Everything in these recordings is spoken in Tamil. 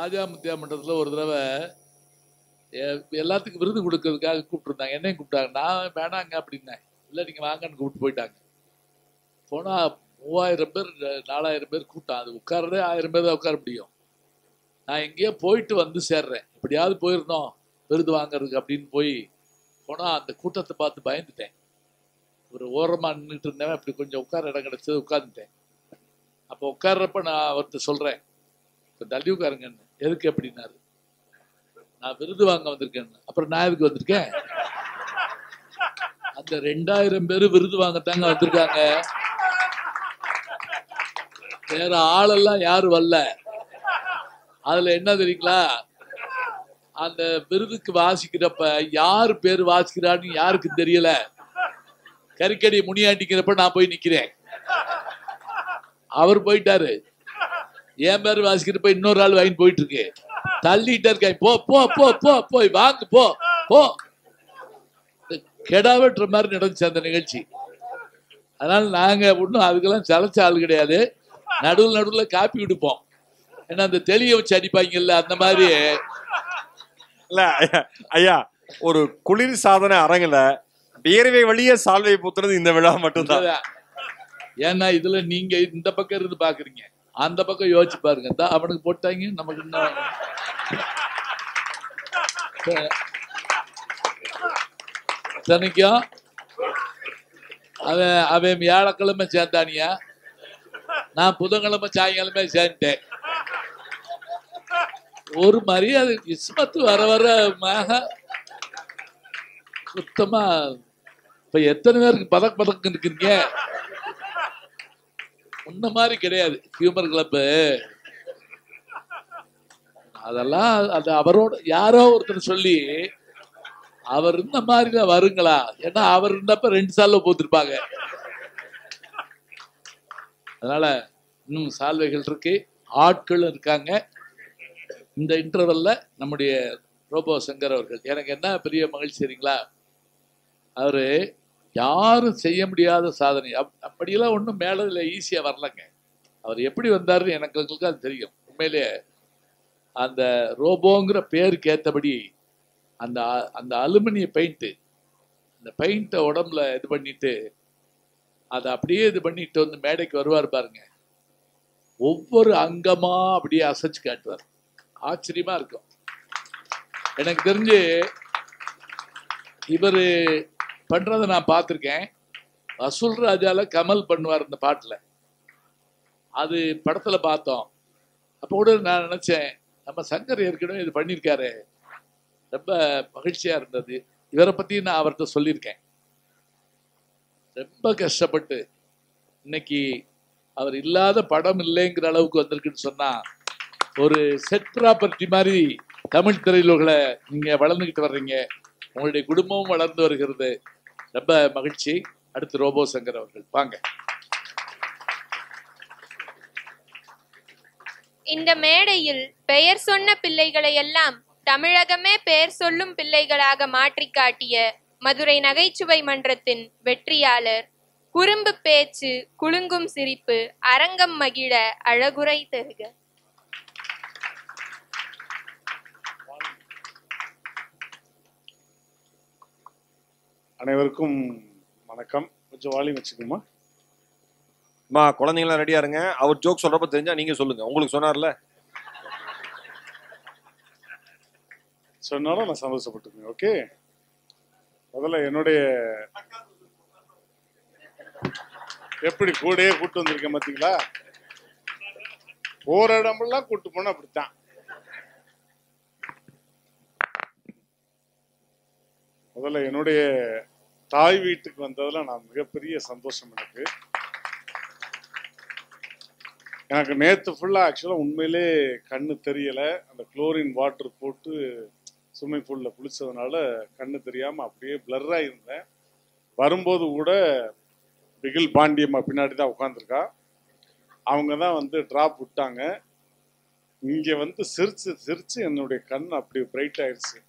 ராஜா முத்தியா மன்றத்தில் ஒரு தடவை எ- எல்லாத்துக்கும் விருது கொடுக்கறதுக்காக கூப்பிட்டுருந்தாங்க என்னையும் கூப்பிட்டாங்க நான் வேணாங்க அப்படின்னேன் இல்லை நீங்கள் வாங்கன்னு கூப்பிட்டு போயிட்டாங்க போனால் மூவாயிரம் பேர் நாலாயிரம் பேர் கூட்டம் அது உட்காரதே ஆயிரம் பேர் தான் உட்கார முடியும் நான் எங்கேயோ போயிட்டு வந்து சேர்றேன் எப்படியாவது போயிருந்தோம் விருது வாங்குறதுக்கு அப்படின்னு போய் போனால் அந்த கூட்டத்தை பார்த்து பயந்துட்டேன் ஒரு ஓரமாக நின்றுட்டு இருந்தேன் அப்படி கொஞ்சம் உட்கார இடம் கிடச்சது உட்காந்துட்டேன் அப்போ உட்கார்றப்ப நான் அவர்கிட்ட சொல்கிறேன் இப்போ தள்ளி உட்காருங்கன்னு எதுக்கு அப்படின்னாரு நான் விருது வாங்க வந்திருக்கேன் அப்புறம் நான் எதுக்கு வந்திருக்கேன் அந்த ரெண்டாயிரம் பேர் விருது வாங்கத்தாங்க வந்திருக்காங்க வேற ஆளெல்லாம் யாரும் வரல அதுல என்ன தெரியுங்களா அந்த விருதுக்கு வாசிக்கிறப்ப யார் பேர் வாசிக்கிறான்னு யாருக்கு தெரியல கறிக்கடி முனியாண்டிக்கிறப்ப நான் போய் நிக்கிறேன் அவர் போயிட்டாரு என் பேர் வாசிக்கிறப்ப இன்னொரு ஆள் வாங்கிட்டு போயிட்டு இருக்கு தள்ளிட்டே இருக்கேன் போ போ போ போ போய் வாங்கு போ போ கெடா வெட்டுற மாதிரி நடந்துச்சு அந்த நிகழ்ச்சி அதனால நாங்க ஒன்றும் அதுக்கெல்லாம் சலைச்ச ஆள் கிடையாது நடுவில் நடுவில் காப்பி விடுப்போம் ஏன்னா அந்த தெளிய வச்சு அடிப்பாங்கல்ல அந்த மாதிரி இல்ல ஐயா, ஐயா ஒரு குளிர் சாதன அரங்குல வியர்வை வழிய சால்வை பூத்துறது இந்த விழா மட்டும்தான் இதுதான். ஏன்னா இதுல நீங்க இந்த பக்கம் இருந்து பாக்குறீங்க அந்த பக்கம் யோசிச்சு பாருங்க தான் அவனுக்கு போட்டாங்க நமக்கு இன்னும் இத்தனைக்கும் அவன் அவன் வியாழக்கிழமை சேர்ந்தானியா நான் புதன்கிழமை சாயங்காலமே சேர்ந்துட்டேன் ஒரு மரியாதை இஸ்மத்து வர வர மக சுத்தமா இப்ப எத்தனை பேருக்கு பதக் பதக்கு இருக்கிறீங்க முன்ன மாதிரி கிடையாது ஹியூமர் கிளப்பு அதெல்லாம் அது அவரோட யாரோ ஒருத்தர் சொல்லி அவர் இருந்த மாதிரி தான் வருங்களா ஏன்னா அவர் இருந்தப்ப ரெண்டு சால்வை போத்திருப்பாங்க அதனால இன்னும் சால்வைகள் இருக்கு ஆட்களும் இருக்காங்க இந்த இன்டர்வல்ல நம்முடைய ரோபோ சங்கர் அவர்கள் எனக்கு என்ன பெரிய மகிழ்ச்சி சரிங்களா அவரு யாரும் செய்ய முடியாத சாதனை அப்- அப்படியெல்லாம் ஒன்றும் மேலதில் ஈஸியாக வரலங்க அவர் எப்படி வந்தாருன்னு எனக்கு எங்களுக்கு அது தெரியும் உண்மையிலேயே அந்த ரோபோங்கிற பேருக்கு ஏற்றபடி அந்த அ- அந்த அலுமினிய பெயிண்ட்டு அந்த பெயிண்ட்டை உடம்புல இது பண்ணிட்டு அதை அப்படியே இது பண்ணிட்டு வந்து மேடைக்கு வருவார் பாருங்க ஒவ்வொரு அங்கமா அப்படியே அசைச்சு காட்டுவார் ஆச்சரியமா இருக்கும் எனக்கு தெரிஞ்சு இவர் பண்றதை நான் பார்த்துருக்கேன் வசூல் ராஜால கமல் பண்ணுவார் இந்த பாட்டுல அது படத்துல பார்த்தோம் அப்போ கூட நான் நினைச்சேன் நம்ம சங்கர் ஏற்கனவே இது பண்ணியிருக்காரு ரொம்ப மகிழ்ச்சியா இருந்தது இவரை பத்தி நான் அவர்கிட்ட சொல்லியிருக்கேன் ரொம்ப கஷ்டப்பட்டு இன்னைக்கு அவர் இல்லாத படம் இல்லைங்கிற அளவுக்கு வந்திருக்குன்னு சொன்னா ஒரு செட் ப்ராப்பர்ட்டி மாதிரி தமிழ் திரையுலகளை நீங்க வளர்ந்துக்கிட்டு வர்றீங்க உங்களுடைய குடும்பமும் வளர்ந்து வருகிறது ரொம்ப மகிழ்ச்சி அடுத்து ரோபோ சங்கர் அவர்கள் வாங்க இந்த மேடையில் பெயர் சொன்ன பிள்ளைகளை எல்லாம் தமிழகமே பெயர் சொல்லும் பிள்ளைகளாக மாற்றிக் காட்டிய மதுரை நகைச்சுவை மன்றத்தின் வெற்றியாளர் குறும்பு பேச்சு குலுங்கும் சிரிப்பு அரங்கம் மகிழ அழகுரை தருக அனைவருக்கும் வணக்கம் கொஞ்சம் வாலியம் வச்சுக்கோமா அம்மா குழந்தைங்களாம் ரெடியா இருங்க அவர் ஜோக் சொல்றப்ப தெரிஞ்சா நீங்க சொல்லுங்க உங்களுக்கு சொன்னார்ல சொன்னாலும் நான் சந்தோஷப்பட்டுக்குவேன் ஓகே முதல்ல என்னுடைய எப்படி கூடயே கூட்டு வந்திருக்கேன் பார்த்தீங்களா போற இடமெல்லாம் கூட்டு போனா அப்படித்தான் முதல்ல என்னுடைய தாய் வீட்டுக்கு வந்ததுல நான் மிகப்பெரிய சந்தோஷம் எனக்கு எனக்கு நேத்து ஃபுல்லா ஆக்சுவலா உண்மையிலே கண்ணு தெரியல அந்த குளோரின் வாட்டர் போட்டு ஸ்விம்மிங் பூல்ல குளிச்சதுனால கண்ணு தெரியாம அப்படியே பிளர்ரா இருந்தேன் வரும்போது கூட பிகில் பாண்டியம்மா பின்னாடி தான் உட்காந்துருக்கா அவங்க தான் வந்து டிராப் விட்டாங்க இங்க வந்து சிரிச்சு சிரிச்சு என்னுடைய கண் அப்படி பிரைட் ஆயிடுச்சு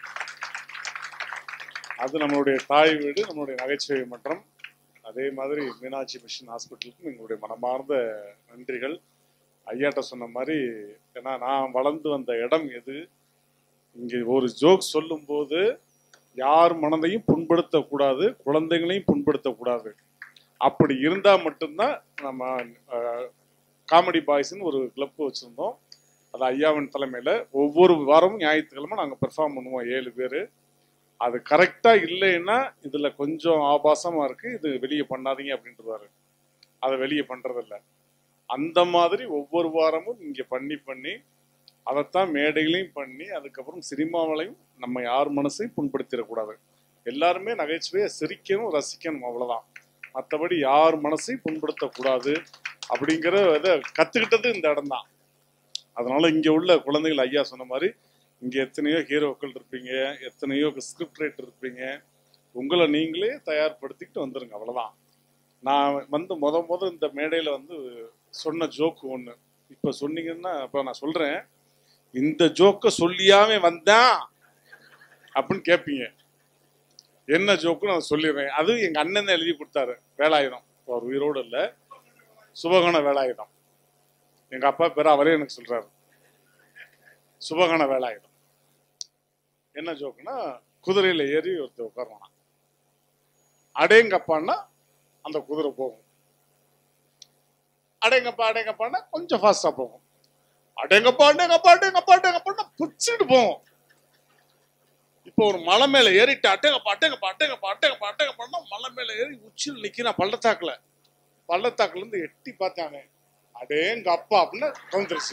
அது நம்மளுடைய தாய் வீடு நம்மளுடைய நகைச்சுவை மன்றம் அதே மாதிரி மீனாட்சி மிஷன் ஹாஸ்பிட்டலுக்கும் எங்களுடைய மனமார்ந்த நன்றிகள் ஐயாட்ட சொன்ன மாதிரி ஏன்னா நான் வளர்ந்து வந்த இடம் எது இங்கே ஒரு ஜோக் சொல்லும்போது யார் மனதையும் புண்படுத்தக்கூடாது குழந்தைகளையும் புண்படுத்தக்கூடாது அப்படி இருந்தால் மட்டும்தான் நம்ம காமெடி பாய்ஸ்னு ஒரு கிளப் வச்சுருந்தோம் அது ஐயாவின் தலைமையில் ஒவ்வொரு வாரமும் ஞாயிற்றுக்கிழமை நாங்கள் பெர்ஃபார்ம் பண்ணுவோம் ஏழு பேர் அது கரெக்டாக இல்லைன்னா இதில் கொஞ்சம் ஆபாசமாக இருக்குது இது வெளியே பண்ணாதீங்க அப்படின்றவாரு அதை வெளியே பண்ணுறதில்ல அந்த மாதிரி ஒவ்வொரு வாரமும் இங்கே பண்ணி பண்ணி அதைத்தான் மேடைகளையும் பண்ணி அதுக்கப்புறம் சினிமாவிலையும் நம்ம யார் மனசையும் புண்படுத்திடக்கூடாது எல்லாருமே நகைச்சுவையை சிரிக்கணும் ரசிக்கணும் அவ்வளோதான் மற்றபடி யார் மனசையும் புண்படுத்தக்கூடாது அப்படிங்கிற இதை கற்றுக்கிட்டது இந்த இடம் தான் அதனால இங்கே உள்ள குழந்தைகள் ஐயா சொன்ன மாதிரி இங்கே எத்தனையோ ஹீரோக்கள் இருப்பீங்க எத்தனையோ ஸ்கிரிப்ட் ரைட்டர் இருப்பீங்க உங்களை நீங்களே தயார்படுத்திக்கிட்டு வந்துருங்க அவ்வளோதான் நான் வந்து முத முத இந்த மேடையில் வந்து சொன்ன ஜோக்கு ஒன்று இப்போ சொன்னீங்கன்னா இப்போ நான் சொல்கிறேன் இந்த ஜோக்கை சொல்லியாமே வந்தான் அப்படின்னு கேட்பீங்க என்ன ஜோக்கு நான் சொல்லிடுறேன் அது எங்கள் அண்ணன் தான் எழுதி கொடுத்தாரு வேலாயுதம் அவர் உயிரோடு இல்லை சுபகண வேலாயுதம் எங்கள் அப்பா பேர் அவரே எனக்கு சொல்கிறாரு சுபகண வேலாயுதம் என்ன ஜோக்குன்னா குதிரையில் ஏறி ஒருத்தர் உட்காருவானா அடேங்கப்பான்னா அந்த குதிரை போகும் அடேங்கப்பா அடேங்கப்பான்னா கொஞ்சம் ஃபாஸ்ட்டாக போகும் அடேங்கப்பா அடேங்கப்பா அடேங்கப்பா அடேங்கப்பான்னா புச்சுட்டு போகும் இப்போ ஒரு மலை மேல ஏறிட்டு அட்டேங்கப்பா அட்டேங்கப்பா அட்டேங்கப்பா அட்டேங்கப்பா அட்டேங்கப்பான்னா மலை மேல ஏறி உச்சியில் நிக்கிறான் பள்ளத்தாக்குல பள்ளத்தாக்குல இருந்து எட்டி பார்த்தானே அடேங்க அப்பா அப்படின்னு கவுந்துருச்சு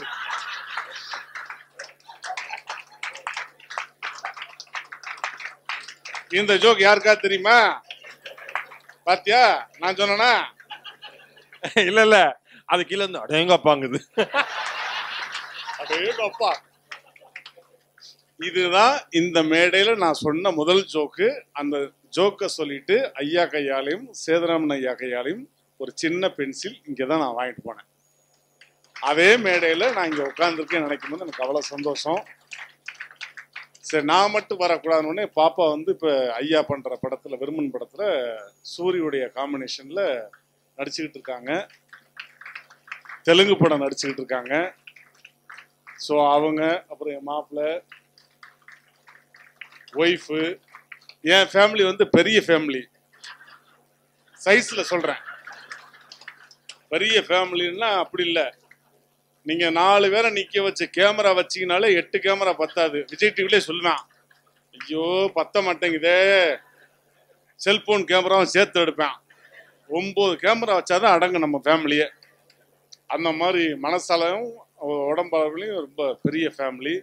இந்த ஜோக் யாருக்கா தெரியுமா பாத்தியா நான் சொன்னேனா இல்ல இல்ல அது கீழே இருந்து அடேங்கப்பாங்குது அடேங்க அப்பா இதுதான் இந்த மேடையில நான் சொன்ன முதல் ஜோக்கு அந்த ஜோக்கை சொல்லிட்டு ஐயா கையாலையும் சேதராமன் ஐயா கையாலையும் ஒரு சின்ன பென்சில் இங்கே தான் நான் வாங்கிட்டு போனேன் அதே மேடையில் நான் இங்கே உட்காந்துருக்கேன் நினைக்கும் போது எனக்கு அவ்வளோ சந்தோஷம் சரி நான் மட்டும் வரக்கூடாதுன்னு பாப்பா வந்து இப்போ ஐயா பண்ணுற படத்தில் விருமன் படத்தில் சூரியுடைய காம்பினேஷனில் நடிச்சுக்கிட்டு இருக்காங்க தெலுங்கு படம் நடிச்சுக்கிட்டு இருக்காங்க ஸோ அவங்க அப்புறம் என் மாப்பிள்ளை ஒய்ஃபு என் ஃபேமிலி வந்து பெரிய ஃபேமிலி சைஸில் சொல்கிறேன் பெரிய ஃபேமிலின்னா அப்படி இல்லை நீங்கள் நாலு பேரை நிற்க வச்சு கேமரா வச்சிங்கனாலே எட்டு கேமரா பத்தாது விஜய் டிவிலே சொல்லுவேன் ஐயோ பத்த மாட்டேங்குதே செல்போன் கேமராவும் சேர்த்து எடுப்பேன் ஒம்பது கேமரா வச்சாதான் அடங்கும் நம்ம ஃபேமிலியே அந்த மாதிரி மனசளவும் உடம்பளவுலையும் ரொம்ப பெரிய ஃபேமிலி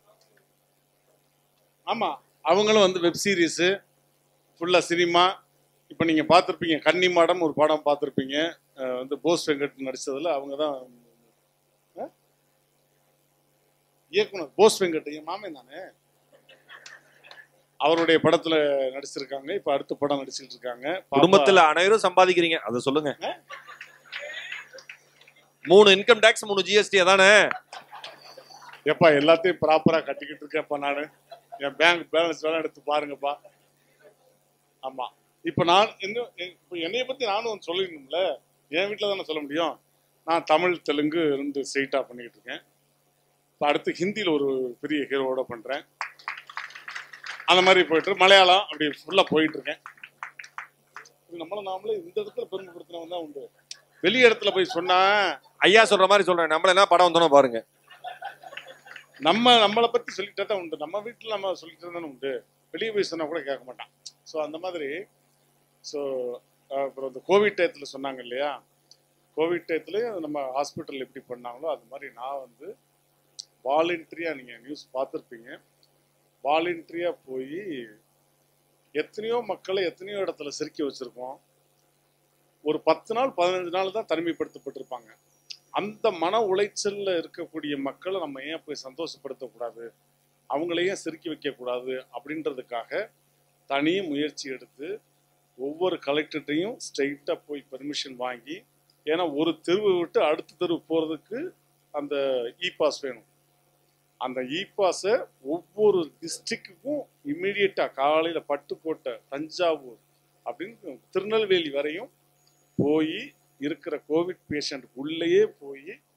ஆமாம் அவங்களும் வந்து வெப் சீரிஸு ஃபுல்லாக சினிமா இப்போ நீங்கள் பார்த்துருப்பீங்க கன்னி மாடம் ஒரு படம் பார்த்துருப்பீங்க அஹ் வந்து போஸ் வெங்கட் நடித்ததில் அவங்க தான் அஹ்? இயக்குனர் போஸ் வெங்கட் என் மாமன் தானே அவருடைய படத்துல நடிச்சிருக்காங்க இப்ப அடுத்த படம் நடிச்சிட்டு இருக்காங்க பாப்பா- குடும்பத்துல அனைவரும் சம்பாதிக்கிறீங்க அதை சொல்லுங்க மூணு இன்கம் டாக்ஸ் மூணு ஜிஎஸ்டி அதானே எப்பா எல்லாத்தையும் ப்ராப்பரா கட்டிக்கிட்டு இருக்கேன்ப்பா நானு என் பேங்க் பேலன்ஸ் வேணா எடுத்து பாருங்கப்பா ஆமா இப்ப நான் இன்னும் இப்போ என்னைய பத்தி நானும் ஒன்று சொல்லிடணும்ல என் வீட்டில் தானே சொல்ல முடியும் நான் தமிழ் தெலுங்கு ரெண்டு ஸ்ட்ரெயிட்டாக பண்ணிக்கிட்டு இருக்கேன் இப்போ அடுத்து ஹிந்தியில் ஒரு பெரிய ஹீரோவோட பண்ணுறேன் அந்த மாதிரி போயிட்டு மலையாளம் அப்படி ஃபுல்லாக போயிட்டு இருக்கேன் இது நம்மள நாமளே இந்த இடத்துல பெருமைப்படுத்தினவன் தான் உண்டு வெளி இடத்துல போய் சொன்னா ஐயா சொல்ற மாதிரி சொல்றேன் நம்மள என்ன படம் வந்தோம் பாருங்க நம்ம நம்மளை பத்தி சொல்லிட்டே தான் உண்டு நம்ம வீட்டில் நம்ம சொல்லிட்டு தானே உண்டு வெளியே போய் சொன்னா கூட கேட்க மாட்டான் ஸோ அந்த மாதிரி ஸோ அப்புறம் இந்த கோவிட் டயத்தில் சொன்னாங்க இல்லையா கோவிட் டயத்துலேயும் நம்ம ஹாஸ்பிட்டல் எப்படி பண்ணாங்களோ அது மாதிரி நான் வந்து வாலண்டரியாக நீங்கள் நியூஸ் பார்த்துருப்பீங்க வாலண்டரியாக போய் எத்தனையோ மக்களை எத்தனையோ இடத்துல சிரிக்க வச்சுருக்கோம் ஒரு பத்து நாள் பதினஞ்சு நாள் தான் தனிமைப்படுத்தப்பட்டிருப்பாங்க அந்த மன உளைச்சல்ல இருக்கக்கூடிய மக்களை நம்ம ஏன் போய் சந்தோஷப்படுத்தக்கூடாது அவங்களையும் சிரிக்க வைக்கக்கூடாது அப்படின்றதுக்காக தனி முயற்சி எடுத்து ஒவ்வொரு கலெக்டர்கிட்டையும் ஸ்ட்ரைட்டாக போய் பெர்மிஷன் வாங்கி ஏன்னா ஒரு தெருவை விட்டு அடுத்த தெருவு போகிறதுக்கு அந்த இ பாஸ் வேணும் அந்த இ பாஸை ஒவ்வொரு டிஸ்ட்ரிக்ட்டுக்கும் இம்மிடியட்டாக காலையில் பட்டுக்கோட்டை தஞ்சாவூர் அப்படின்னு திருநெல்வேலி வரையும் போய் இருக்கிற கோவிட் பேஷண்ட் உள்ளேயே போய்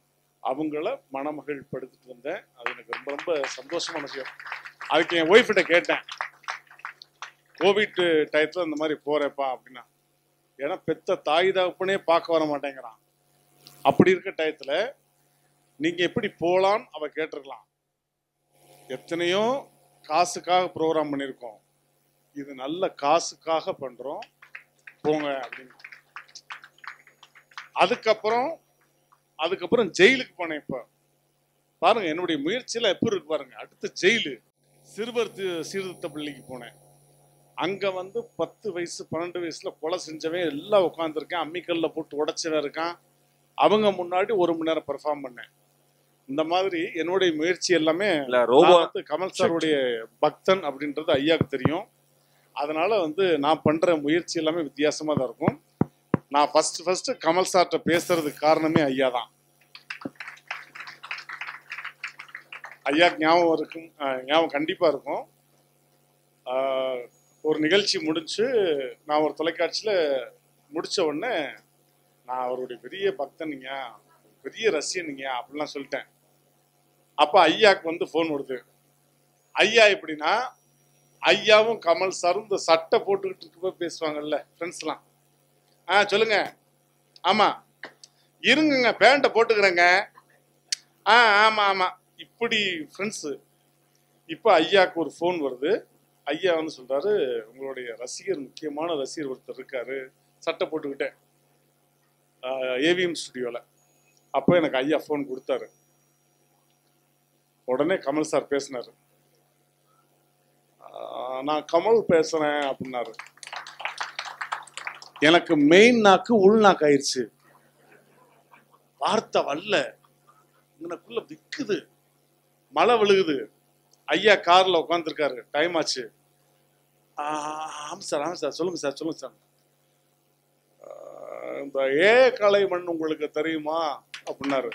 அவங்கள மணமகள் படுத்திட்டு வந்தேன் அது எனக்கு ரொம்ப ரொம்ப சந்தோஷமான விஷயம் அதுக்கு என் ஒய்ஃபிட்ட கேட்டேன் கோவிட் டயத்தில் இந்த மாதிரி போறேப்பா அப்படின்னா ஏன்னா பெத்த தாய் தகப்பனே பார்க்க வர மாட்டேங்கிறான் அப்படி இருக்க டயத்துல நீங்க எப்படி போலான்னு அவ கேட்டிருக்கலாம் எத்தனையோ காசுக்காக ப்ரோக்ராம் பண்ணியிருக்கோம் இது நல்ல காசுக்காக பண்றோம் போங்க அப்படின்னு அதுக்கப்புறம் அதுக்கப்புறம் ஜெயிலுக்கு போனேன் இப்ப பாருங்க என்னுடைய முயற்சியில எப்படி இருக்கு பாருங்க அடுத்து ஜெயிலு சிறுவர் தி- சீர்திருத்த பள்ளிக்கு போனேன் அங்க வந்து பத்து வயசு பன்னெண்டு வயசுல கொலை செஞ்சவன் எல்லாம் உட்காந்துருக்கேன் அம்மிக்கல்ல போட்டு உடைச்சவன் இருக்கான் அவங்க முன்னாடி ஒரு மணி நேரம் பெர்ஃபார்ம் பண்ணேன் இந்த மாதிரி என்னுடைய முயற்சி எல்லாமே இல்ல ரோபோ நான் வந்து கமல் சாருடைய பக்தன் அப்படின்றது ஐயாவுக்கு தெரியும் அதனால வந்து நான் பண்ற முயற்சி எல்லாமே வித்தியாசமா தான் இருக்கும் நான் ஃபர்ஸ்ட் ஃபர்ஸ்ட் கமல் சார்கிட்ட பேசுறதுக்கு காரணமே ஐயா தான் ஐயா ஞாபகம் இருக்கும் அஹ், ஞாபகம் கண்டிப்பா இருக்கும் அஹ், ஒரு நிகழ்ச்சி முடிஞ்சு நான் ஒரு தொலைக்காட்சியில முடிச்ச உடனே நான் அவருடைய பெரிய பக்தனுங்க பெரிய ரசிகனுங்க அப்படிலாம் சொல்லிட்டேன் அப்ப ஐயாக்கு வந்து ஃபோன் வருது ஐயா எப்படின்னா ஐயாவும் கமல் சாரும் இந்த சட்டை போட்டுக்கிட்டு இருக்கப்ப பேசுவாங்கல்ல ஃப்ரெண்ட்ஸ்லாம் ஆ சொல்லுங்க ஆமா இருங்குங்க பேண்ட்டை போட்டுக்கிறேங்க ஆ ஆமா ஆமா இப்படி ஃப்ரெண்ட்ஸு இப்போ ஐயாவுக்கு ஒரு ஃபோன் வருது ஐயா வந்து சொல்றாரு உங்களுடைய ரசிகர் முக்கியமான ரசிகர் ஒருத்தர் இருக்காரு சட்டை போட்டுக்கிட்டே ஏவிஎம் ஸ்டுடியோவில் அப்போ எனக்கு ஐயா ஃபோன் கொடுத்தாரு உடனே கமல் சார் பேசினாரு ஆஹ் நான் கமல் பேசுறேன் அப்படின்னாரு எனக்கு மெயின் நாக்கு உள் நாக்கு ஆயிடுச்சு வார்த்தை வரல எனக்குள்ள விக்குது மழை விழுகுது ஐயா கார்ல உட்காந்துருக்காரு டைம் ஆச்சு ஆஹ் ஆமா சார் ஆமா சார் சொல்லுங்க சார் சொல்லுங்க சார் ஆஹ் இந்த ஏ கலைமண் உங்களுக்கு தெரியுமா அப்படின்னாரு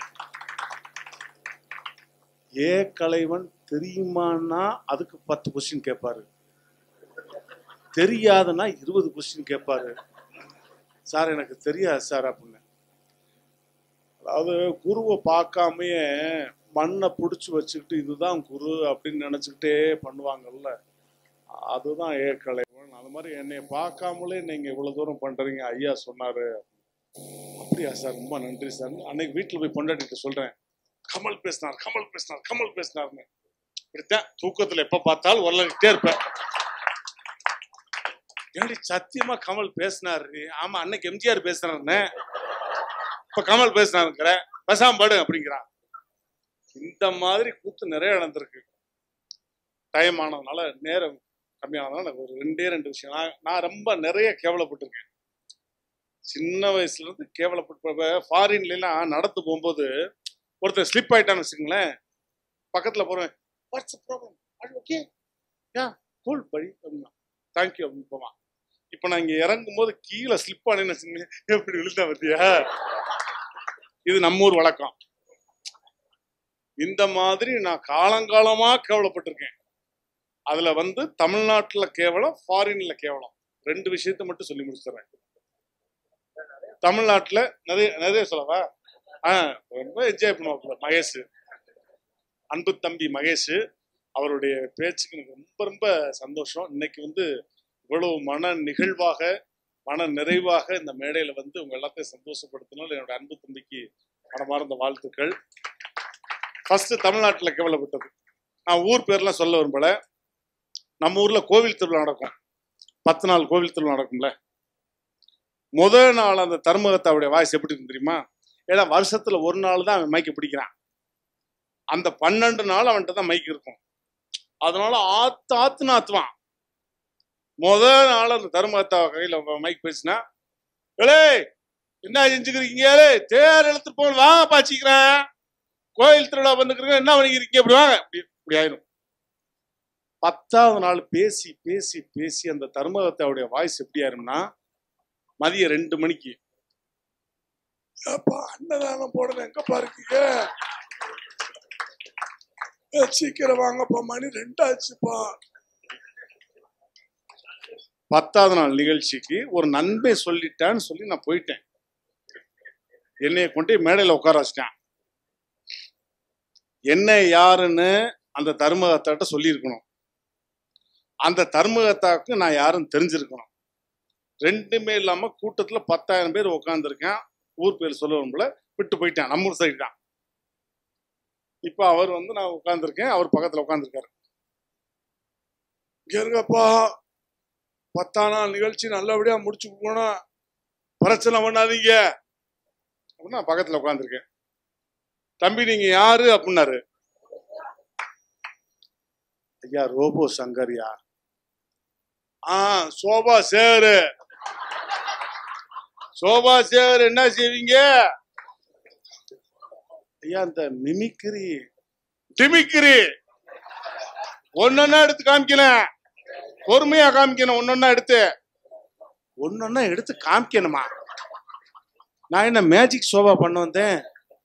ஏ கலைவன் தெரியுமான்னா அதுக்கு பத்து கொஸ்டின் கேட்பாரு தெரியாதுன்னா இருபது கொஸ்டின் கேட்பாரு சார் எனக்கு தெரியாது சார் அப்படின்னு அதாவது குருவை பார்க்காமயே மண்ணை பிடிச்சி வச்சுக்கிட்டு இதுதான் குரு அப்படின்னு நினச்சிக்கிட்டே பண்ணுவாங்கல்ல அதுதான் ஏ கலைவன் அது மாதிரி என்னை பார்க்காமலே நீங்க இவ்வளவு தூரம் பண்றீங்க ஐயா சொன்னாரு அப்படியா சார் ரொம்ப நன்றி சார் அன்னைக்கு வீட்டில் போய் பொண்டாட்டிட்டு சொல்றேன் கமல் பேசினார் கமல் பேசினார் கமல் பேசினார்னு இப்படித்தான் தூக்கத்துல எப்ப பார்த்தாலும் உரலிட்டே இருப்பேன் ஏன்டி சத்தியமா கமல் பேசினாரு ஆமா அன்னைக்கு எம்ஜிஆர் பேசினாருன்னு இப்ப கமல் பேசினாருங்கிற பேசாம படு அப்படிங்கிறான் இந்த மாதிரி கூத்து நிறைய நடந்திருக்கு டைம் ஆனதுனால நேரம் கம்மியானதுனால எனக்கு ஒரு ரெண்டே ரெண்டு விஷயம் நான் நான் ரொம்ப நிறைய கேவலப்பட்டிருக்கேன் சின்ன வயசுல இருந்து கேவலப்பட்டு ஃபாரின்ல எல்லாம் நடந்து போகும்போது ஒருத்தர் ஸ்லிப் ஆயிட்டான்னு வச்சுக்கோங்களேன் பக்கத்துல போறேன் வாட்ஸ் ப்ராப்ளம் அது ஓகே யா கூல் படி அப்படின்னா தேங்க்யூ அப்படின்னு போவான் இப்போ நான் இங்க இறங்கும் போது கீழே ஸ்லிப் ஆனேன்னு வச்சுக்கோங்க எப்படி விழுந்தா பத்தியா இது நம்ம ஊர் வழக்கம் இந்த மாதிரி நான் காலங்காலமா கேவலப்பட்டிருக்கேன் அதுல வந்து தமிழ்நாட்டுல கேவலம் ஃபாரின்ல கேவலம் ரெண்டு விஷயத்தை மட்டும் சொல்லி முடிச்சிடுறேன் தமிழ்நாட்டுல நிறைய நிறைய சொல்லவா ஆ ரொம்ப என்ஜாய் பண்ணுவாப்புல மகேஷ் அன்பு தம்பி மகேஷ் அவருடைய பேச்சுக்கு எனக்கு ரொம்ப ரொம்ப சந்தோஷம் இன்னைக்கு வந்து இவ்வளவு மன நிகழ்வாக மன நிறைவாக இந்த மேடையில வந்து உங்க எல்லாத்தையும் சந்தோஷப்படுத்தினால் என்னோட அன்பு தம்பிக்கு மனமார்ந்த வாழ்த்துக்கள் ஃபர்ஸ்ட் தமிழ்நாட்டில் கேவலப்பட்டது நான் ஊர் பேர்லாம் சொல்ல விரும்பல நம்ம ஊர்ல கோவில் திருவிழா நடக்கும் பத்து நாள் கோவில் திருவிழா நடக்கும்ல முதல் நாள் அந்த தர்மகத்தாவுடைய வாய்ஸ் எப்படி இருக்கும் தெரியுமா ஏன்னா வருஷத்துல ஒரு நாள் தான் அவன் மைக்கு பிடிக்கிறான் அந்த பன்னெண்டு நாள் அவன்கிட்ட தான் மைக் இருக்கும் அதனால ஆத்து ஆத்துன்னு ஆத்துவான் முதல் நாள் அந்த தர்மகத்தா கையில மைக் பேசினா ஏலே என்ன செஞ்சுக்கிறீங்க ஏலே தேர் எடுத்து போன வாங்க பாச்சிக்கிறேன் கோயில் திருவிழா வந்துக்கிறீங்க என்ன பண்ணிக்கிறீங்க இப்படி வாங்க இப்படி இப்படி ஆயிரும் பத்தாவது நாள் பேசி பேசி பேசி அந்த தர்மகத்தாவுடைய வாய்ஸ் எப்படி ஆயிரும்னா மதியம் ரெண்டு மணிக்கு ஏப்பா அன்னதானம் போடணும் எங்கப்பா இருக்கீங்க ஏ, சீக்கிரம் வாங்கப்பா மணி ரெண்டாச்சுப்பா பத்தாவது நாள் நிகழ்ச்சிக்கு ஒரு நன்மை சொல்லிட்டான்னு சொல்லி நான் போயிட்டேன் என்னைய கொண்டு போய் மேடையில உட்கார வச்சிட்டான் என்ன யாருன்னு அந்த தர்மகத்தாட்ட சொல்லியிருக்கணும் அந்த தர்மகத்தாவுக்கு நான் யாருன்னு தெரிஞ்சிருக்கணும் ரெண்டுமே இல்லாம கூட்டத்துல பத்தாயிரம் பேர் உட்காந்துருக்கேன் ஊர் பேர் சொல்லுவோம்ல விட்டு போயிட்டேன் நம்ம ஊர் சைடு தான் இப்போ அவர் வந்து நான் உட்காந்துருக்கேன் அவர் பக்கத்துல உட்காந்துருக்காரு இங்க இருங்கப்பா பத்தாம் நாள் நிகழ்ச்சி நல்லபடியா முடிச்சு போனா பிரச்சனை பண்ணாதீங்க அப்படின்னு நான் பக்கத்துல உட்காந்துருக்கேன் தம்பி நீங்க யாரு அப்படின்னாரு ஐயா ரோபோ சங்கரியா ஆ சோபா சேரு சோபா சேர் என்ன செய்வீங்க ஐயா இந்த மிமிக்ரி டிமிக்ரி ஒன்னொன்னா எடுத்து காமிக்கணும் பொறுமையா காமிக்கணும் ஒன்னொன்னா எடுத்து ஒன்னொன்னா எடுத்து காமிக்கணுமா நான் என்ன மேஜிக் சோபா பண்ண வந்தேன்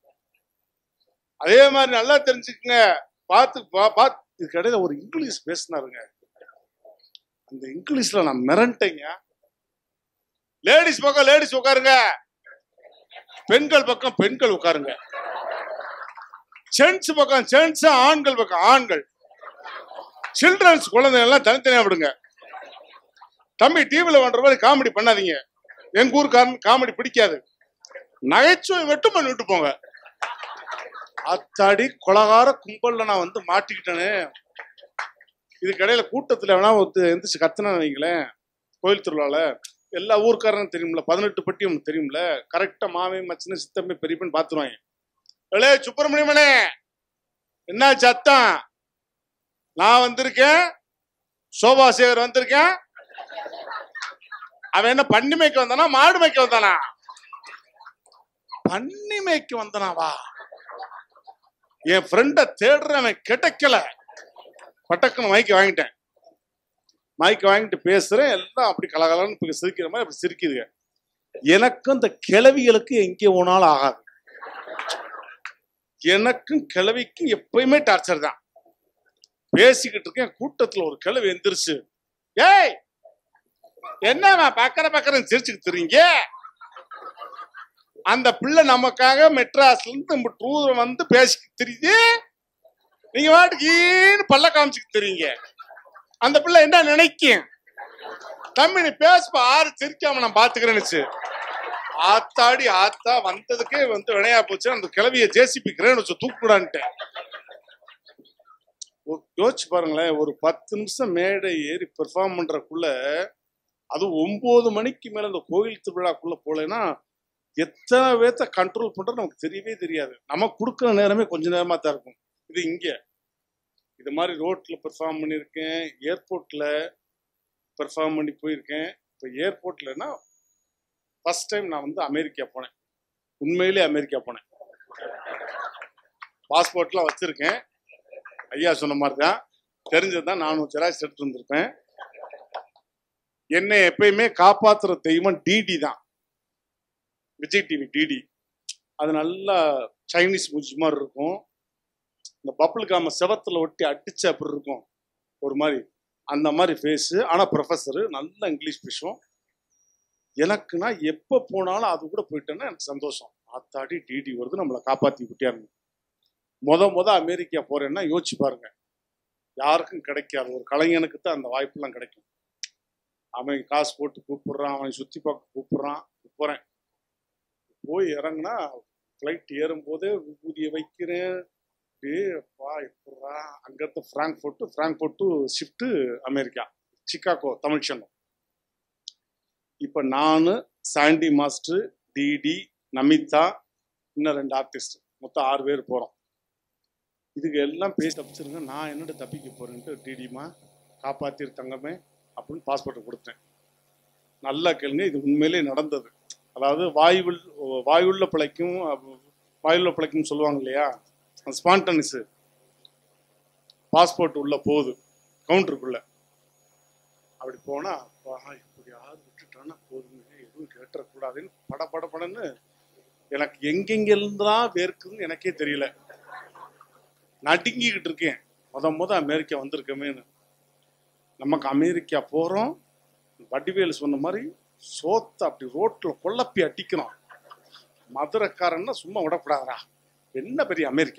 அதே மாதிரி நல்லா தெரிஞ்சுக்குங்க பார்த்து பா- பார்த்து இதுக்கு இடையில ஒரு இங்கிலீஷ் பேசினாருங்க அந்த இங்கிலீஷ்ல நான் மிரண்டேங்க லேடிஸ் பக்கம் லேடிஸ் உட்காருங்க பெண்கள் பக்கம் பெண்கள் உட்காருங்க ஜென்ஸ் பக்கம் ஜென்ஸ் ஆண்கள் பக்கம் ஆண்கள் சில்ட்ரன்ஸ் குழந்தைங்க எல்லாம் தனித்தனியா விடுங்க தம்பி டிவில பண்ற மாதிரி காமெடி பண்ணாதீங்க எங்க ஊருக்காரன் காமெடி பிடிக்காது நகைச்சுவை மட்டும் பண்ணிட்டு போங்க அத்தாடி கொலகார கும்பல்ல நான் வந்து மாட்டிக்கிட்டேனே இதுக்கு இடையில கூட்டத்துல வேணா ஒருத்தர் எந்திரிச்சு கத்துனா வைங்களேன் கோயில் திருவிழால எல்லா ஊர்க்காரனும் தெரியும்ல பதினெட்டு பட்டியும் தெரியும்ல கரெக்டா மாமே மச்சின சித்தம்பி பெரியப்பன் பாத்துருவாங்க ஏலே சுப்பிரமணியமனே என்ன சத்தம் நான் வந்திருக்கேன் சோபா சேகர் வந்திருக்கேன் அவன் என்ன பண்ணி மேய்க்க வந்தானா மாடு மேய்க்க வந்தானா பண்ணி மேய்க்க வந்தனாவா என் ஃப்ரெண்ட தேடுறவன் கிடைக்கல பட்டக்குன்னு மைக்கு வாங்கிட்டேன் மைக்கு வாங்கிட்டு பேசுறேன் எல்லாம் அப்படி கலகலன்னு இப்ப சிரிக்கிற மாதிரி அப்படி சிரிக்குதுங்க எனக்கும் இந்த கிளவிகளுக்கு எங்கே போனாலும் ஆகாது எனக்கும் கிளவிக்கும் எப்பயுமே டார்ச்சர் தான் பேசிக்கிட்டு இருக்கேன் கூட்டத்துல ஒரு கிளவி எந்திரிச்சு ஏய் என்னம்மா பக்கற பக்கறன்னு சிரிச்சுக்கிட்டு தெரியுங்க அந்த பிள்ளை நமக்காக மெட்ராஸ்ல இருந்து நம்ம டூர் வந்து பேசிக்கிட்டு தெரியுது நீங்க வாட்டுக்கு ஈன்னு பல்ல காமிச்சுக்கிட்டு தெரியுங்க அந்த பிள்ளை என்ன நினைக்கும் தம்பி நீ பேசுப்பா ஆறு சிரிக்காம நான் பாத்துக்கிறேன்னு ஆத்தாடி ஆத்தா வந்ததுக்கே வந்து வினையா போச்சு அந்த கிளவிய ஜேசிபி கிரேன் வச்சு தூக்குடான்ட்டேன் ஒ- யோசிச்சு பாருங்களேன் ஒரு பத்து நிமிஷம் மேடை ஏறி பெர்ஃபார்ம் பண்றதுக்குள்ள அது ஒன்பது மணிக்கு மேல இந்த கோயில் திருவிழாக்குள்ள போலேன்னா எத்தனை பேர்த்த கண்ட்ரோல் பண்றது நமக்கு தெரியவே தெரியாது நம்ம கொடுக்குற நேரமே கொஞ்ச நேரமா தான் இருக்கும் இது இங்க இது மாதிரி ரோட்ல பெர்ஃபார்ம் பண்ணியிருக்கேன் ஏர்போர்ட்ல பெர்ஃபார்ம் பண்ணி போயிருக்கேன் இப்போ ஏர்போர்ட்லன்னா ஃபர்ஸ்ட் டைம் நான் வந்து அமெரிக்கா போனேன் உண்மையிலே அமெரிக்கா போனேன் பாஸ்போர்ட்லாம் வச்சிருக்கேன் ஐயா சொன்ன மாதிரி தான் தெரிஞ்சது தான் நானும் ஜெராக்ஸ் எடுத்து வந்திருப்பேன் என்னை எப்பயுமே காப்பாத்துற தெய்வம் டிடி தான் விஜய் டிவி டிடி அது நல்லா சைனீஸ் மூஞ்சி மாதிரி இருக்கும் இந்த பப்புள் காம செவத்துல ஒட்டி அடிச்ச அப்படி இருக்கும் ஒரு மாதிரி அந்த மாதிரி ஃபேஸு ஆனால் ப்ரொஃபஸரு நல்லா இங்கிலீஷ் பேசுவோம் எனக்கு நான் எப்போ போனாலும் அது கூட போயிட்டேன்னா எனக்கு சந்தோஷம் ஆத்தாடி டிடி வருது நம்மளை காப்பாற்றி விட்டியாருங்க முத முத அமெரிக்கா போறேன்னா யோசிச்சு பாருங்க யாருக்கும் கிடைக்காது ஒரு கலைஞனுக்கு தான் அந்த வாய்ப்பெல்லாம் கிடைக்கும் அவன் காசு போட்டு கூப்பிடுறான் அவன் சுத்தி பார்க்க கூப்பிடுறான் போறேன் போய் இறங்குனா ஃப்ளைட் ஏறும்போதே விபூதியை வைக்கிறேன் டேய் அப்பா எப்படா அங்கிருந்து Frankfurt Frankfurt to shift America Chicago Tamil Sangam இப்போ நான் சாண்டி மாஸ்டர் டிடி நமிதா இன்னும் ரெண்டு ஆர்டிஸ்ட் மொத்தம் ஆறு பேர் போகிறோம் இதுக்கு எல்லாம் பேசி தப்பிச்சிருங்க நான் என்னோட தப்பிக்க போறேன்ட்டு டிடிமா காப்பாத்திரு தங்கமே அப்படின்னு பாஸ்போர்ட்டை கொடுத்தேன் நல்லா கேளுங்க இது உண்மையிலே நடந்தது அதாவது வாயுவில் வாயுள்ள பிழைக்கும் அஹ், வாயுள்ள பிழைக்கும் சொல்லுவாங்க இல்லையா ஸ்பான்டனிஸு பாஸ்போர்ட் உள்ள போகுது கவுண்டருக்குள்ள அப்படி போனா அப்பா இப்படி யார் விட்டுட்டானா போதுங்க எதுவும் கேட்டுறக்கூடாதுன்னு பட பட படன்னு எனக்கு எங்கெங்கெல்லாம் வேர்க்குதுன்னு எனக்கே தெரியல நடுங்கிக்கிட்டு இருக்கேன் முத முத அமெரிக்கா வந்திருக்கமேன்னு நமக்கு அமெரிக்கா போறோம் வடிவேல் சொன்ன மாதிரி சோத்தை அப்படி ரோட்ல கொல்லப்பி அடிக்கிறோம் மதுரைக்காரன்னா சும்மா விடக்கூடாதா என்ன பெரிய அமெரிக்கா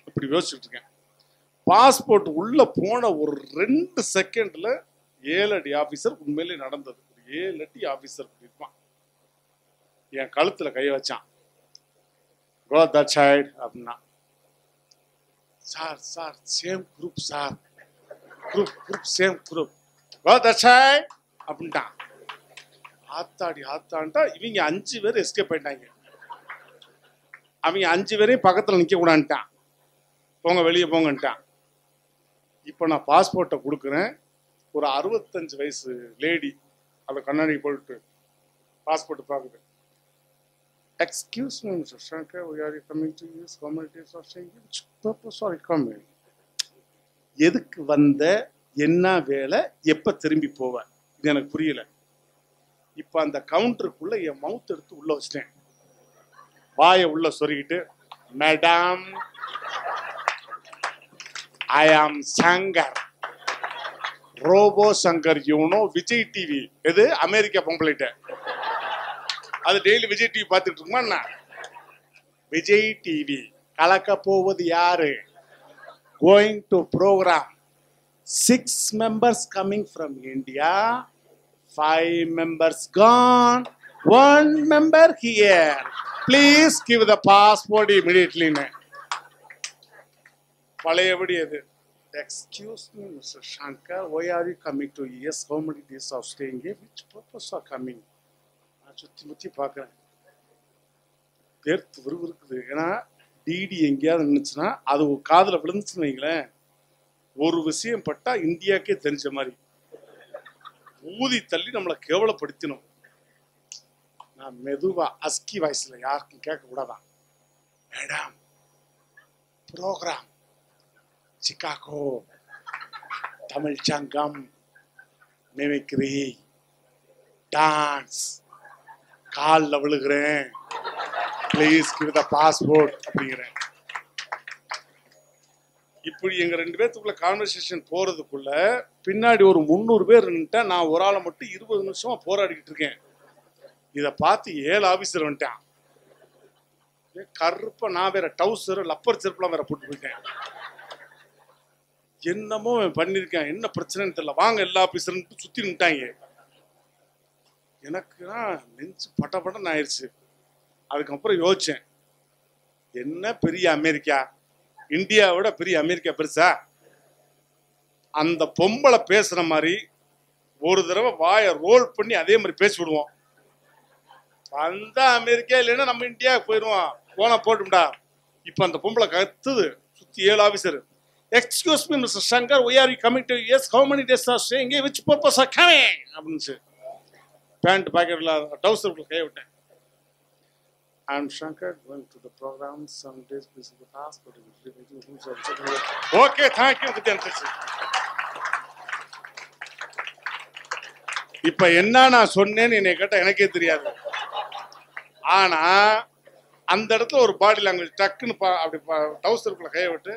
இப்படி யோசிச்சுட்டு இருக்கேன் பாஸ்போர்ட் உள்ள போன ஒரு ரெண்டு செகண்ட்ல ஏழு அடி ஆபீசர் உண்மையிலே நடந்தது ஒரு ஏழு அடி ஆபீசர் இருப்பான் என் கழுத்துல கை வச்சான் கோ தட் சைடு அப்படின்னா sir sir same group sir group group same group go that side அப்படின்ட்டான் ஆத்தாடி ஆத்தான்ட்டா இவங்க அஞ்சு பேர் எஸ்கேப் ஆயிட்டாங்க அவங்க அஞ்சு பேரையும் பக்கத்துல நிக்க கூடான்ட்டான் போங்க வெளியே போங்கன்ட்டான் இப்போ நான் பாஸ்போர்ட்டை கொடுக்குறேன் ஒரு அறுபத்தஞ்சு வயசு லேடி அதை கண்ணாடி போட்டு பாஸ்போர்ட் பார்க்குது excuse me mister Shankar we are coming to use communities of saying which purpose are you coming எதுக்கு வந்த என்ன வேலை எப்ப திரும்பி போவ இது எனக்கு புரியல இப்ப அந்த கவுண்டருக்குள்ள என் மவுத் எடுத்து உள்ள வச்சிட்டேன் வாயை உள்ள சொருகிட்டு madam I am Shankar Robo Shankar you know Vijay TV எது அமெரிக்கா பொம்பளைட்ட அது டெய்லி விஜய் டிவி பார்த்துட்டு இருக்குமா என்ன விஜய் டிவி கலக்க போவது யாரு going to program six members coming from India five members gone one member here please give the passport இமிடியட்லின்னு பழையபடி அது excuse me mister Shankar why are you coming to years how many days of staying which purpose are coming நான் சுற்றி முற்றி பார்க்குறேன் பேர்த்து விறுவிறுக்குது ஏன்னா டிடி எங்கேயாவது நின்றுச்சுன்னா அது ஒரு காதில் விழுந்துச்சுன்னு வைங்களேன் ஒரு விஷயம் பட்டா இந்தியாக்கே தெரிஞ்ச மாதிரி ஊதி தள்ளி நம்மளை கேவலப்படுத்தினோம் நான் மெதுவா அஸ்கி வாய்ஸ்ல யாருக்கும் கேட்க கூடாதான் madam program Chicago Tamil Sangam mimicry dance காலில் விழுகிறேன் ப்ளீஸ் கிவ் த பாஸ்போர்ட் அப்படிங்கிறேன் இப்படி எங்க ரெண்டு பேர்த்துக்குள்ள கான்வர்சேஷன் போறதுக்குள்ள பின்னாடி ஒரு முந்நூறு பேர் நின்னுட்டா நான் ஒரு ஆளை மட்டும் இருபது நிமிஷமா போராடிக்கிட்டு இருக்கேன் இத பார்த்து ஏழு ஆபீசர் வந்துட்டான் ஏ, கருப்பா நான் வேற டவுசர் லப்பர் செருப்புலாம் வேற போட்டு போயிட்டேன் என்னமோ அவன் பண்ணிருக்கேன் என்ன பிரச்சனைன்னு தெரியல வாங்க எல்லா ஆபீசரும் சுத்தி நின்ட்டாங்க எனக்கு நெஞ்சு பட்ட பட்டம் ஆயிடுச்சு அதுக்கப்புறம் யோசிச்சேன் என்ன பெரிய அமெரிக்கா இந்தியாவோட பெரிய அமெரிக்கா பெருசா அந்த பொம்பளை பேசுற மாதிரி ஒரு தடவை வாயை ரோல் பண்ணி அதே மாதிரி பேசி விடுவோம் அந்த அமெரிக்கா இல்லைன்னா நம்ம இந்தியாவுக்கு போயிடுவோம் போனா போட்டும்டா இப்ப அந்த பொம்பளை கத்துது சுத்தி ஏழு officer excuse me mister Shankar why are you coming to US how many days are staying which purpose are coming அப்படின்னு பேண்ட் பாக்கெட்ல டவுசருக்குள்ள கைய விட்டேன் I'm Shankar going to the program some days please in the past but it was really who's on Okay, thank you Vidyan இப்ப என்ன நான் சொன்னேன்னு என்னை கேட்டா எனக்கே தெரியாது ஆனா அந்த இடத்துல ஒரு பாடி லாங்குவேஜ் டக்குன்னு பா- அப்படி டவுசருக்குள்ள கைய விட்டு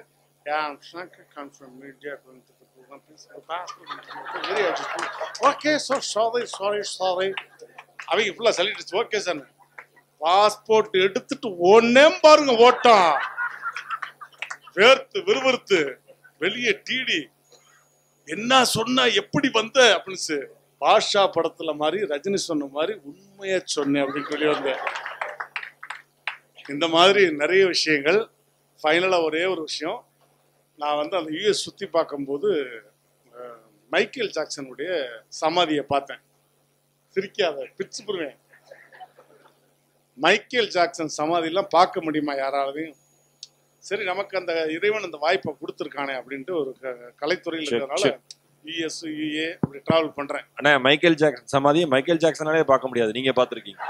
okay so sorry sorry sorry அவங்க ஃபுல்லா சொல்லிட்டு ஓகே சார் பாஸ்போர்ட் எடுத்துட்டு ஒன்னே பாருங்க ஓட்டம் வேர்த்து விறுவிறுத்து வெளியே டிடி என்ன சொன்னா எப்படி வந்த அப்படின்னு பாஷா படத்துல மாதிரி ரஜினி சொன்ன மாதிரி உண்மையா சொன்னேன் அப்படின்னு சொல்லி வந்தேன் இந்த மாதிரி நிறைய விஷயங்கள் ஃபைனலாக ஒரே ஒரு விஷயம் நான் வந்து அந்த யூஎஸ் சுற்றி பார்க்கும்போது அஹ், மைக்கேல் ஜாக்சனுடைய சமாதியை பார்த்தேன் சிரிக்காத பிச்சு புருவேன் மைக்கேல் ஜாக்சன் சமாதியெல்லாம் பார்க்க முடியுமா யாராலையும் சரி நமக்கு அந்த இறைவன் அந்த வாய்ப்பை கொடுத்துருக்கானே அப்படின்ட்டு ஒரு க- கலைத்துறையில் சரி, இருக்கிறதுனால சரி. யூஎஸ் யூஏ அப்படி டிராவல் பண்றேன் அண்ணா மைக்கேல் ஜாக்சன் சமாதியை மைக்கேல் ஜாக்சனாலே பார்க்க முடியாது நீங்க பாத்திருக்கீங்க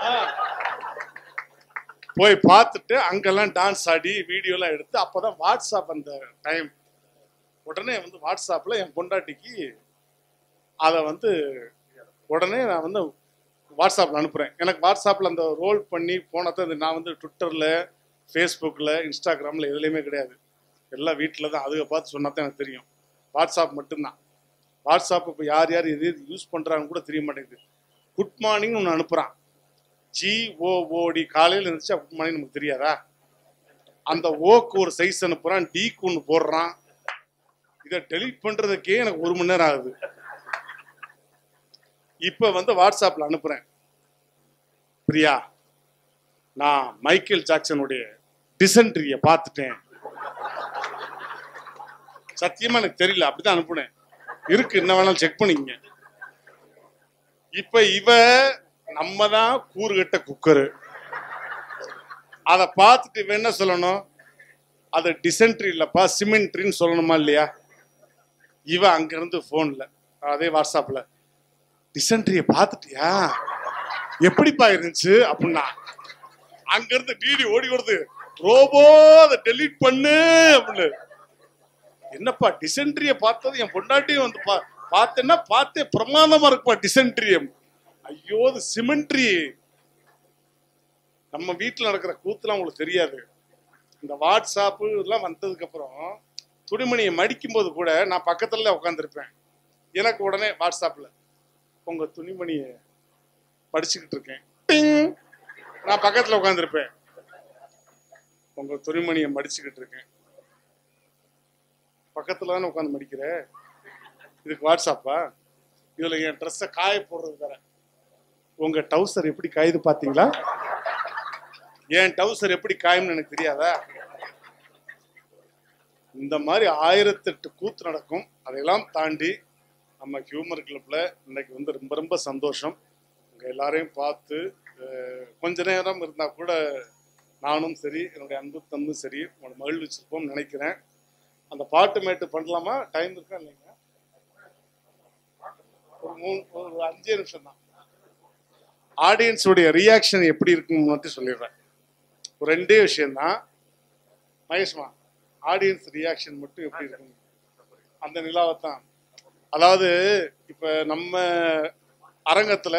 போய் பார்த்துட்டு அங்கெல்லாம் டான்ஸ் ஆடி வீடியோலாம் எடுத்து அப்பதான் வாட்ஸ்அப் அந்த டைம் உடனே வந்து வாட்ஸ்அப்ல என் பொண்டாட்டிக்கு அதை வந்து உடனே நான் வந்து வாட்ஸ்அப்ல அனுப்புறேன் எனக்கு வாட்ஸ்அப்ல அந்த ரோல் பண்ணி போனதை அது நான் வந்து ட்விட்டர்ல ஃபேஸ்புக்கில் இன்ஸ்டாகிராமில் எதுலேயுமே கிடையாது எல்லாம் வீட்டில் தான் அதுக பார்த்து சொன்னா தான் எனக்கு தெரியும் வாட்ஸ்அப் மட்டும்தான் வாட்ஸ்அப் இப்போ யார் யார் எது எது யூஸ் பண்ணுறாங்கன்னு கூட தெரிய மாட்டேங்குது குட் மார்னிங் ஒன்று அனுப்புகிறான் ஜிஓஓடி காலையில் இருந்துச்சு குட் மார்னிங் நமக்கு தெரியாதா அந்த ஓக்கு ஒரு சைஸ் அனுப்புறான் டீக்கு ஒன்று போடுறான் இதை டெலீட் பண்றதுக்கே எனக்கு ஒரு மணி நேரம் ஆகுது இப்ப வந்து வாட்ஸ்அப்ல அனுப்புறேன் பிரியா நான் மைக்கேல் ஜாக்சனுடைய டிசென்ட்ரிய பார்த்துட்டேன் சத்தியமா எனக்கு தெரியல அப்படிதான் அனுப்புனேன் இருக்கு என்ன வேணாலும் செக் பண்ணிக்கங்க இப்ப இவ நம்ம தான் கூறுகட்ட குக்கரு அதை பார்த்துட்டு இவ என்ன சொல்லணும் அது டிசென்ட்ரி இல்லப்பா சிமெண்ட்ரின்னு சொல்லணுமா இல்லையா இவ அங்கிருந்து போன்ல அதே வாட்ஸ்அப்ல டிசென்ட்ரிய பார்த்துட்டியா எப்படிப்பா இருந்துச்சு அப்படின்னா அங்கிருந்து டிடி ஓடி வருது ரோபோ அதை டெலீட் பண்ணு அப்படின்னு என்னப்பா டிசென்ட்ரிய பார்த்தது என் பொண்டாட்டியும் வந்து பா பார்த்தேன்னா பார்த்தே பிரமாதமா இருக்குப்பா டிசென்ட்ரியம் ஐயோ அது சிமெண்ட்ரி நம்ம வீட்டில் நடக்கிற கூத்துலாம் உங்களுக்கு தெரியாது இந்த வாட்ஸ்அப்பு இதெல்லாம் வந்ததுக்கு அப்புறம் துணிமணியை மடிக்கும் போது கூட நான் பக்கத்துல உட்காந்துருப்பேன் எனக்கு உடனே வாட்ஸ்அப்ல உங்க துணிமணியை படிச்சுக்கிட்டு இருக்கேன் டிங். நான் பக்கத்துல உட்காந்துருப்பேன் உங்க துணிமணியை மடிச்சுக்கிட்டு இருக்கேன் பக்கத்துல தானே உட்காந்து மடிக்கிற இதுக்கு வாட்ஸ்அப்பா இதுல என் ட்ரெஸ்ஸை காய போடுறது வேற உங்க டவுசர் எப்படி காயுது பாத்தீங்களா என் டவுசர் எப்படி காயும்னு எனக்கு தெரியாதா இந்த மாதிரி ஆயிரத்தெட்டு கூத்து நடக்கும் அதையெல்லாம் தாண்டி நம்ம ஹியூமர் கிளப்ல இன்னைக்கு வந்து ரொம்ப ரொம்ப சந்தோஷம் உங்க எல்லாரையும் பார்த்து அஹ், கொஞ்ச நேரம் இருந்தா கூட நானும் சரி என்னுடைய அன்பு தம்பும் சரி உங்களை மகிழ்விச்சிருப்போம்னு நினைக்கிறேன் அந்த பாட்டு மேட்டு பண்ணலாமா டைம் இருக்கா இல்லைங்க ஒரு மூணு ஒரு அஞ்சே நிமிஷம் தான் ஆடியன்ஸுடைய ரியாக்ஷன் எப்படி இருக்குன்னு மட்டும் சொல்லிடுறேன் ஒரு ரெண்டே விஷயம்தான் மகேஷ்மா ஆடியன்ஸ் ரியாக்ஷன் மட்டும் எப்படி இருக்கும் அந்த நிலாவை தான் அதாவது இப்ப நம்ம அரங்கத்துல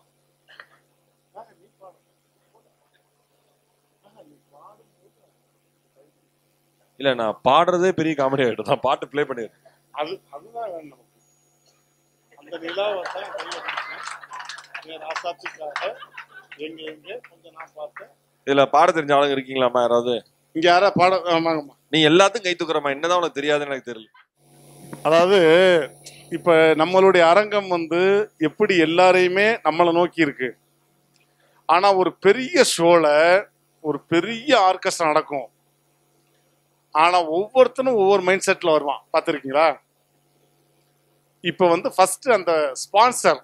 இல்ல நான் பாடுறதே பெரிய காமெடி ஆகிட்டு தான் பாட்டு ப்ளே பண்ணிடுறேன் அது அதுதான் வேணும் நமக்கு அந்த நிலாவை தான் கையில பிடிச்சேன். என் ராசாத்துக்காக எங்க எங்க கொஞ்சம் நான் பார்த்தேன் இதுல பாட தெரிஞ்ச ஆளுங்க இருக்கீங்களாமா யாராவது இங்க யாரா பாட ஆமாங்கம்மா நீ எல்லாத்துக்கும் கை தூக்குறமா என்னதான் உனக்கு தெரியாதுன்னு எனக்கு தெரியல அதாவது இப்ப நம்மளுடைய அரங்கம் வந்து எப்படி எல்லாரையுமே நம்மளை நோக்கி இருக்கு ஆனா ஒரு பெரிய ஷோல ஒரு பெரிய ஆர்கெஸ்ட்ரா நடக்கும் ஆனா ஒவ்வொருத்தனும் ஒவ்வொரு மைண்ட் செட்ல வருவான் பார்த்துருக்கீங்களா இப்ப வந்து ஃபர்ஸ்ட் அந்த ஸ்பான்சர்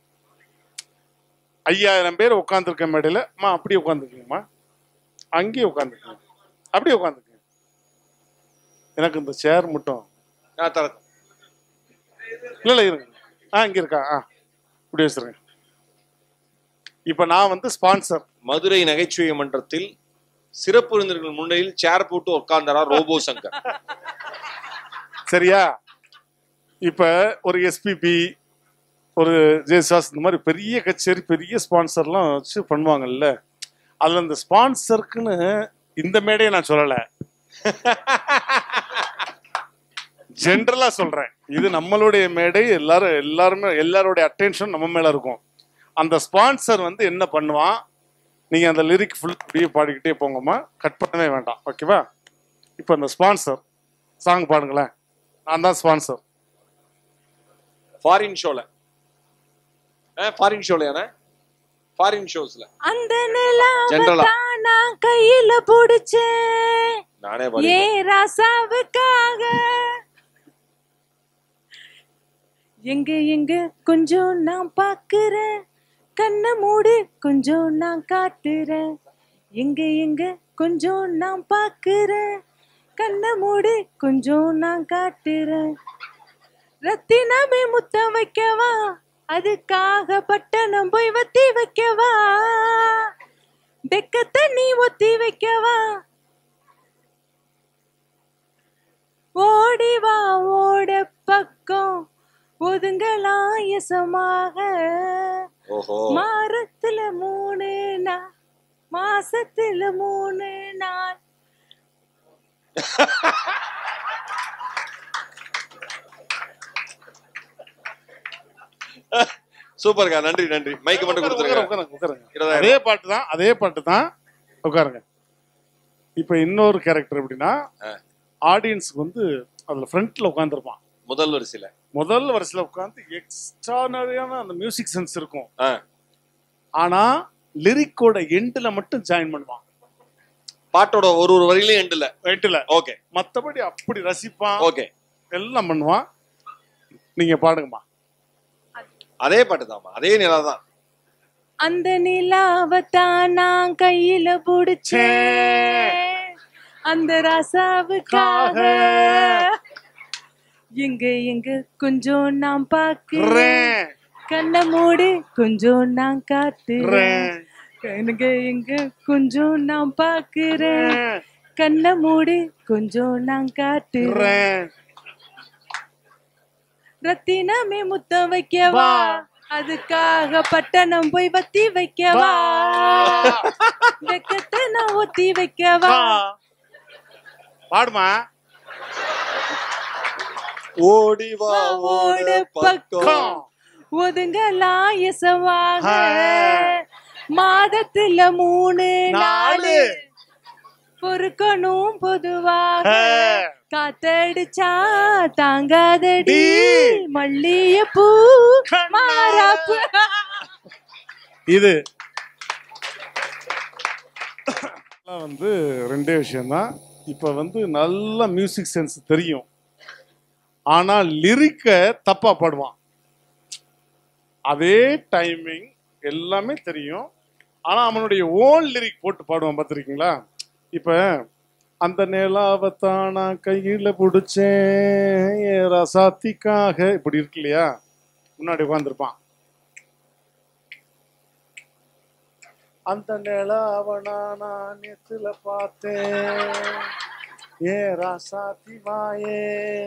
ஐயாயிரம் பேர் உட்காந்துருக்க மேடையில அம்மா அப்படியே உட்காந்துருக்கீங்கம்மா அங்கேயே உட்காந்துருக்கீங்க அப்படியே உட்காந்துருக்கீங்க எனக்கு இந்த சேர் மட்டும் நான் தரேன் இல்ல இல்ல இருங்க ஆ இங்க இருக்கா ஆ இப்படி வச்சிருங்க இப்ப நான் வந்து ஸ்பான்சர் மதுரை நகைச்சுவை மன்றத்தில் சிறப்பு விருந்தினர்கள் முன்னிலையில் சேர் போட்டு உட்கார்ந்தாரா ரோபோ சங்கர் சரியா இப்ப ஒரு எஸ்பிபி ஒரு ஜேசாஸ் இந்த மாதிரி பெரிய கச்சேரி பெரிய ஸ்பான்சர்லாம் வச்சு பண்ணுவாங்கல்ல அதுல இந்த ஸ்பான்சருக்குன்னு இந்த மேடையை நான் சொல்லல ஜென்ரலா சொல்றேன் இது நம்மளுடைய மேடை எல்லாரும் எல்லாருமே எல்லாருடைய அட்டென்ஷன் நம்ம மேல இருக்கும் அந்த ஸ்பான்சர் வந்து என்ன பண்ணுவான் நீங்க அந்த லிரிக் ஃபுல் அப்படியே பாடிக்கிட்டே போங்கம்மா கட் பண்ணவே வேண்டாம் ஓகேவா இப்போ அந்த ஸ்பான்சர் சாங் பாடுங்களேன் நான் தான் ஸ்பான்சர் ஃபாரின் ஷோல ஃபாரின் ஷோல ஃபாரின் ஷோஸ்ல அந்த நிலாவை General-ஆ. தான் நான் கையில புடிச்சேன் நானே ஏ ராசாவுக்காக எங்க எங்க கொஞ்சம் நான் பாக்குறேன் கண்ணை மூடு கொஞ்சம் நான் காட்டுறேன் எங்க எங்க கொஞ்சம் நான் பாக்குறேன் கண்ணை மூடு கொஞ்சம் நான் காட்டுறேன் ரத்தினமே முத்தம் வைக்கவா அதுக்காக பட்டணம் போய் வத்தி வைக்கவா வெக்க தண்ணி ஒத்தி வைக்கவா ஓடி வா ஓட பக்கம் ஒதுங்கலாயசமாக ஓஹோ மாரத்துல மூணு நாள் மாசத்துல மூணு நாள் சூப்பர்க்கா நன்றி நன்றி மைக்கு மட்டும் கொடுத்துருங்க உட்காருங்க உட்காருங்க இருபதாயிரம் அதே பாட்டு தான் அதே பாட்டு தான் உட்காருங்க இப்போ இன்னொரு கேரக்டர் எப்படின்னா ஆடியன்ஸ்க்கு வந்து அதுல ஃப்ரண்ட்ல உட்காந்துருப்பான் முதல் வரிசையில முதல் வரிசையில உட்காந்து எக்ஸ்ட்ரானரியான அந்த மியூசிக் சென்ஸ் இருக்கும் ஆ. ஆனா லிரிக்கோட எண்டுல மட்டும் ஜாயின் பண்ணுவான் பாட்டோட ஒரு ஒரு வரியிலையும் எண்டுல எண்டுல ஓகே மத்தபடி அப்படி ரசிப்பான் ஓகே எல்லாம் பண்ணுவான் நீங்க பாடுங்கம்மா அதே பாட்டு தான்மா அதே நிலா தான் அந்த நிலாவத்தான் நான் கையில புடிச்சேன் அந்த ராசாவுக்காக எங்க எங்க கொஞ்சம் நான் பாக்குறேன் கண்ணை மூடி கொஞ்சம் நான் காத்துறேன் எங்க எங்க கொஞ்சம் நான் பாக்குறேன் கண்ணை மூடி கொஞ்சம் நான் காட்டுறேன் ரத்தினமே முத்தம் வைக்கவா அதுக்காக பட்டணம் போய் வத்தி வைக்கவா வெக்கத்தை நான் ஒத்தி வைக்கவா பாடுமா ஓடி வா ஓட பக்கம் ஒதுங்கலாம் எசவாக மாதத்துல மூணு நாலு பொறுக்கணும் பொதுவாக காத்தடிச்சா தாங்காதடி மல்லிகைப்பூ மாறாப்பு இது எல்லாம் வந்து ரெண்டே விஷயம்தான் இப்ப வந்து நல்ல மியூசிக் சென்ஸ் தெரியும் ஆனா லிரிக்க தப்பா பாடுவான் அதே டைமிங் எல்லாமே தெரியும் ஆனா அவனுடைய ஓன் லிரிக் போட்டு பாடுவான் பார்த்துருக்கீங்களா இப்ப அந்த நிலாவத்தான் நான் கையில பிடிச்சேன் என் ரசாத்திக்காக இப்படி இருக்கு இல்லையா முன்னாடி உட்காந்துருப்பான் அந்த நிலாவனா நான் நேத்துல பார்த்தேன் ஏ ராசாத்தி வாயே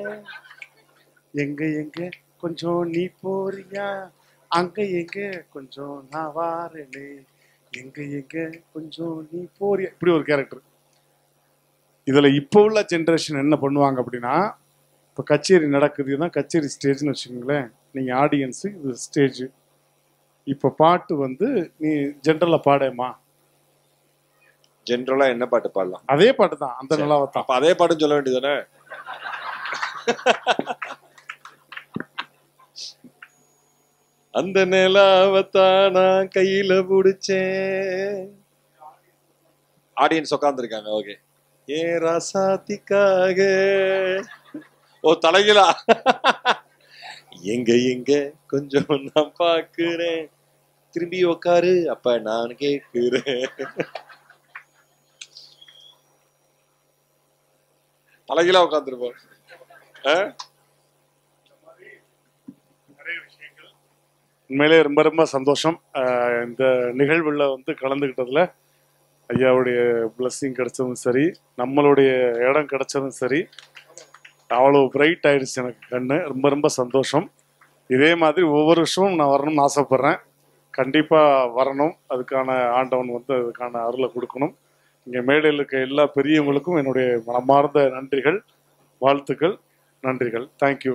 எங்க எங்க கொஞ்சம் நீ போறியா அங்க எங்க கொஞ்சம் நான் வாரேனே எங்க எங்க கொஞ்சம் நீ போறியா இப்படி ஒரு கேரக்டர் இதுல இப்போ உள்ள ஜென்ரேஷன் என்ன பண்ணுவாங்க அப்படின்னா இப்போ கச்சேரி நடக்குது இதுதான் கச்சேரி ஸ்டேஜ்னு வச்சுக்கோங்களேன் நீங்க ஆடியன்ஸு இது ஸ்டேஜ் இப்போ பாட்டு வந்து நீ ஜென்ரலா பாடேம்மா ஜென்ரலா என்ன பாட்டு பாடலாம் அதே பாட்டு தான் அந்த சரி. நிலாவத்தான் அப்ப அதே பாட்டுன்னு சொல்ல வேண்டியதானே அந்த நிலாவத்தான் நான் கையில புடிச்சேன் ஆடியன்ஸ் உட்காந்துருக்காங்க ஓகே ஏ ராசாத்திக்காக ஓ தலைகளா எங்க எங்க கொஞ்சம் நான் பாக்குறேன் திரும்பி உக்காரு அப்ப நான் கேக்குறேன் தலைகளா உட்காந்துருப்போம் உண்மையிலே ரொம்ப ரொம்ப சந்தோஷம் அஹ் இந்த நிகழ்வுல வந்து கலந்துக்கிட்டதுல ஐயாவுடைய blessing கிடைச்சதும் சரி நம்மளுடைய இடம் கிடைச்சதும் சரி அவ்வளோ பிரைட் ஆயிடுச்சு எனக்கு கண்ணு ரொம்ப ரொம்ப சந்தோஷம் இதே மாதிரி ஒவ்வொரு வருஷமும் நான் வரணும்னு ஆசைப்படுறேன் கண்டிப்பாக வரணும் அதுக்கான ஆண்டவன் வந்து அதுக்கான அருளை கொடுக்கணும் இங்கே மேடையில் இருக்க எல்லா பெரியவங்களுக்கும் என்னுடைய மனமார்ந்த நன்றிகள் வாழ்த்துக்கள் நன்றிகள் தேங்க்யூ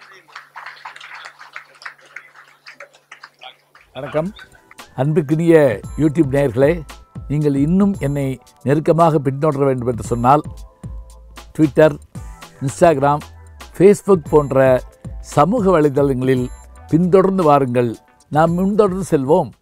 வணக்கம் அன்புக்குரிய யூடியூப் நேயர்களே நீங்கள் இன்னும் என்னை நெருக்கமாக பின்தொடர வேண்டும் என்று சொன்னால் ட்விட்டர் இன்ஸ்டாகிராம் ஃபேஸ்புக் போன்ற சமூக வலைதளங்களில் பின்தொடர்ந்து வாருங்கள் நாம் முன்தொடர்ந்து செல்வோம்